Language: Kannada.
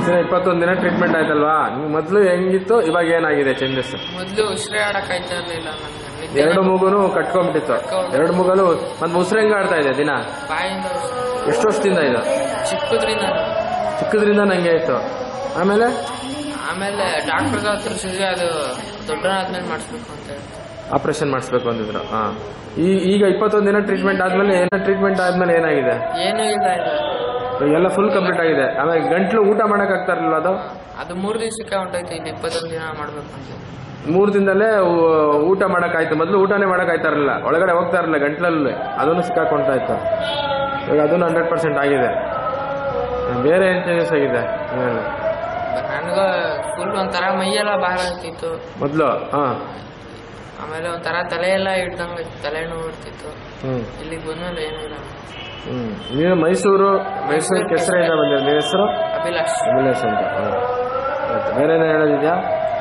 ದಿನ ಇಪ್ಪತ್ತೊಂದು ದಿನ ಟ್ರೀಟ್ಮೆಂಟ್ ಆಯ್ತಲ್ವಾ ನಿಮ್ಗೆ ಮೊದಲು ಹೆಂಗಿತ್ತು ಇವಾಗ ಏನಾಗಿದೆ ಚೇಂಜಸ್ ಮೊದಲು ಉಸಿರಾಡಕ್ ಆಯ್ತಾ ಇರ್ಲಿಲ್ಲ ನಂಗೆ ನಿದ್ದೆ ಎರಡು ಮೂಗುನು ಕಟ್ಕೊಂಡ್ಬಿಟ್ಟಿತ್ತು ಎರಡು ಮೂಗಲು ಮತ್ತೆ ಉಸಿರು ಹೆಂಗ ಆಡ್ತಾ ಇದೆ ದಿನ ಬಾಯಿಂದ ಉಸಿರು. ಎಷ್ಟು ವರ್ಷದಿಂದ ಇದು ಚಿಕ್ಕದ್ರಿಂದ ಚಿಕ್ಕದ್ರಿಂದ ನಂಗೆ ಇತ್ತು ಆಮೇಲೆ ಆಮೇಲೆ ಡಾಕ್ಟರ್ ಹತ್ರ ಸಿಗಿ ಅದು ದೊಡ್ಡನಾದ್ಮೇಲೆ ಮಾಡಿಸ್ಬೇಕು ಅಂತ ಹೇಳ್ತಾರೆ ಆಪರೇಷನ್ ಮಾಡಿಸ್ಬೇಕು ಅಂದಿದ್ರು ಹಾ ಈ ಈಗ ಇಪ್ಪತ್ತೊಂದು ದಿನ ಟ್ರೀಟ್ಮೆಂಟ್ ಆದ್ಮೇಲೆ ಏನೋ ಟ್ರೀಟ್ಮೆಂಟ್ ಆದ್ಮೇಲೆ ಏನಾಗಿದೆ ಏನೂ ಇಲ್ಲ ಇಲ್ಲ ಎಲ್ಲ ಫುಲ್ ಕಂಪ್ಲೀಟ್ ಆಗಿದೆ ಆಮೇಲೆ ಗಂಟ್ಲು ಊಟ ಮಾಡಕ್ ಆಗ್ತಾ ಇರ್ಲಿಲ್ಲ ಅದು ಅದು ಮೂರು ದಿವಸಕ್ಕೆ ಹೊಂಟೋಯ್ತು ಇದು ಇಪ್ಪತ್ತೊಂದು ದಿನ ಮಾಡ್ಬೇಕು ಅಂತ ಮೂರು ದಿನದಲ್ಲೇ ಊ- ಊಟ ಮಾಡಕ್ಕಾಯ್ತು ಮೊದಲು ಊಟನೇ ಮಾಡಕ್ಕಾಯ್ತಾ ಇರಲಿಲ್ಲ ಒಳಗಡೆ ಹೋಗ್ತಾ ಇರಲಿಲ್ಲ ಗಂಟ್ಲಲ್ಲಿ ಅದನ್ನು ಸಿಕ್ಕಾಕೊಂತಾ ಇತ್ತು ಇವಾಗ ಅದನ್ನು ಹಂಡ್ರೆಡ್ ಪರ್ಸೆಂಟ್ ಆಗಿದೆ ಬೇರೆ ಏನು ಚೇಂಜಸ್ ಆಗಿದೆ ಆಮೇಲೆ ನನಗ ಫುಲ್ ಒಂಥರ ಮೈಯೆಲ್ಲ ಭಾರ ಆಗ್ತಿತ್ತು ಮೊದಲು ಹಾಂ ಆಮೇಲೆ ಒಂಥರ ತಲೆ ಎಲ್ಲ ಹಿಡ್ದಂಗೆ ತಲೆನೋವು ಇರ್ತಿತ್ತು ಹ್ಞೂ ಇಲ್ಲಿಗೆ ಬಂದ್ಮೇಲೆ ಏನೂ ಇಲ್ಲ ಹ್ಞೂ ನೀವು ಮೈಸೂರು ಮೈಸೂರು ಕೆಸರೆಯಿಂದ ಬಂದಿರೋ ನಿಮ್ಮ ಹೆಸರು ಅಭಿಲಾಷ್ ಅಭಿಲಾಷ್ ಅಂತ ಹಾಂ ಆಯ್ತು ಬೇರೆ ಏನೋ ಹೇಳೋದಿದೆಯಾ